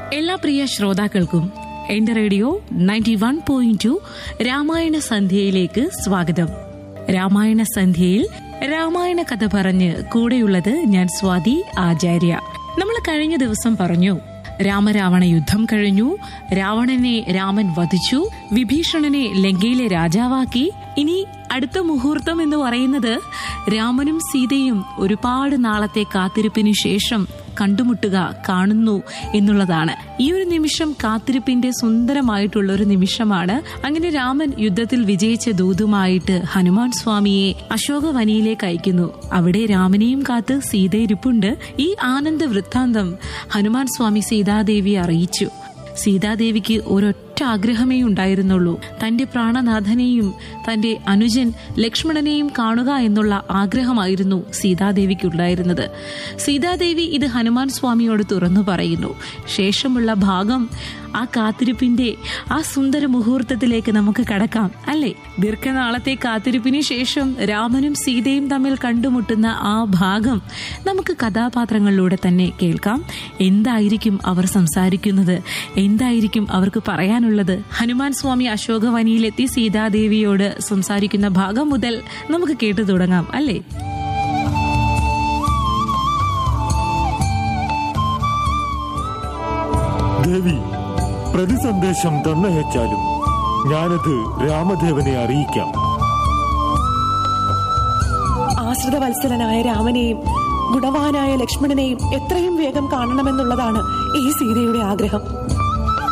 എല്ലാ പ്രിയ ശ്രോതാക്കൾക്കും എന്റെ radio ninety one point two Ramayana സന്ധ്യയിലേക്ക് സ്വാഗതം രാമായണ സന്ധ്യയിൽ രാമായണ കഥ പറഞ്ഞ് കൂടെയുള്ളത് ഞാൻ സ്വാതി ആചാര്യ നമ്മൾ കഴിഞ്ഞ ദിവസം പറഞ്ഞു രാമരാവണ യുദ്ധം കഴിഞ്ഞു രാവണനെ രാമൻ വധിച്ചു വിഭീഷണനെ ലങ്കയിലെ രാജാവാക്കി ഇനി അടുത്ത മുഹൂർത്തം എന്ന് പറയുന്നത് രാമനും സീതയും ഒരുപാട് നാളത്തെ കാത്തിരിപ്പിനു ശേഷം കണ്ടുമുട്ടുക കാണുന്നു എന്നുള്ളതാണ് ഈ ഒരു നിമിഷം കാത്തിരിപ്പിന്റെ സുന്ദരമായിട്ടുള്ള ഒരു നിമിഷമാണ് അങ്ങനെ രാമൻ യുദ്ധത്തിൽ വിജയിച്ച ദൂതുമായിട്ട് ഹനുമാൻ സ്വാമിയെ അശോകവനിയിലേക്ക് അയക്കുന്നു അവിടെ രാമനെയും കാത്ത് സീത ഇരിപ്പുണ്ട് ഈ ആനന്ദ വൃത്താന്തം ഹനുമാൻ സ്വാമി സീതാദേവിയെ അറിയിച്ചു സീതാദേവിക്ക് ഒരൊറ്റ ആഗ്രഹമേ ഉണ്ടായിരുന്നുള്ളൂ തന്റെ പ്രാണനാഥനെയും തന്റെ അനുജൻ ലക്ഷ്മണനെയും കാണുക എന്നുള്ള ആഗ്രഹമായിരുന്നു സീതാദേവിക്കുണ്ടായിരുന്നത് സീതാദേവി ഇത് ഹനുമാൻ സ്വാമിയോട് തുറന്നു പറയുന്നു ശേഷമുള്ള ഭാഗം ആ കാത്തിരിപ്പിന്റെ ആ സുന്ദര മുഹൂർത്തത്തിലേക്ക് നമുക്ക് കടക്കാം അല്ലേ ദീർഘനാളത്തെ കാത്തിരിപ്പിന് ശേഷം രാമനും സീതയും തമ്മിൽ കണ്ടുമുട്ടുന്ന ആ ഭാഗം നമുക്ക് കഥാപാത്രങ്ങളിലൂടെ തന്നെ കേൾക്കാം എന്തായിരിക്കും അവർ സംസാരിക്കുന്നത് എന്തായിരിക്കും അവർക്ക് പറയാനുള്ളത് ഹനുമാൻ സ്വാമി അശോകവനിയിലെത്തി സീതാദേവിയോട് സംസാരിക്കുന്ന ഭാഗം മുതൽ നമുക്ക് കേട്ടു തുടങ്ങാം അല്ലേ ദേവി പ്രതിസന്ദേശം തന്നയച്ചാലും ഞാനത് രാമദേവനെ അറിയിക്കാം ആശ്രിത വത്സലനായ രാമനെയും ഗുണവാനായ ലക്ഷ്മണനെയും എത്രയും വേഗം കാണണമെന്നുള്ളതാണ് ഈ സീതയുടെ ആഗ്രഹം